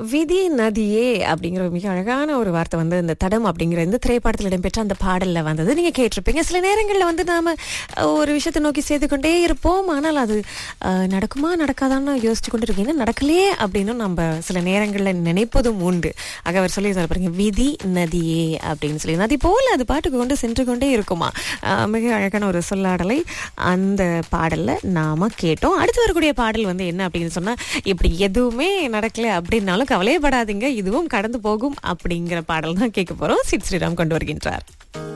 விதி நதியே அப்படிங்கிற ஒரு மிக அழகான ஒரு வார்த்தை வந்து இந்த தடம் அப்படிங்கிற இந்த திரைப்படத்தில் இடம்பெற்ற அந்த பாடல்ல வந்தது நீங்க கேட்டிருப்பீங்க சில நேரங்களில் வந்து நாம அஹ், ஒரு விஷயத்தை நோக்கி செய்து கொண்டே இருப்போம் ஆனால் அது அஹ், நடக்குமா நடக்காதான்னு யோசிச்சு கொண்டு இருக்கீங்க நடக்கலையே அப்படின்னு நம்ம சில நேரங்களில் நினைப்பதும் உண்டு ஆக அவர் சொல்லி பாருங்க விதி நதியே அப்படின்னு சொல்லி நதி போல அது பாட்டுக்கு கொண்டு சென்று கொண்டே இருக்குமா அஹ், மிக அழகான ஒரு சொல்லாடலை அந்த பாடல்ல நாம கேட்டோம் அடுத்து வரக்கூடிய பாடல் வந்து என்ன அப்படின்னு சொன்னா இப்படி எதுவுமே நடக்கல அப்படின்னாலும் கவலையப்படாதீங்க இதுவும் கடந்து போகும் அப்படிங்கிற பாடல் தான் கேட்க போறோம் சிட் ஸ்ரீராம் கொண்டு வருகின்றார்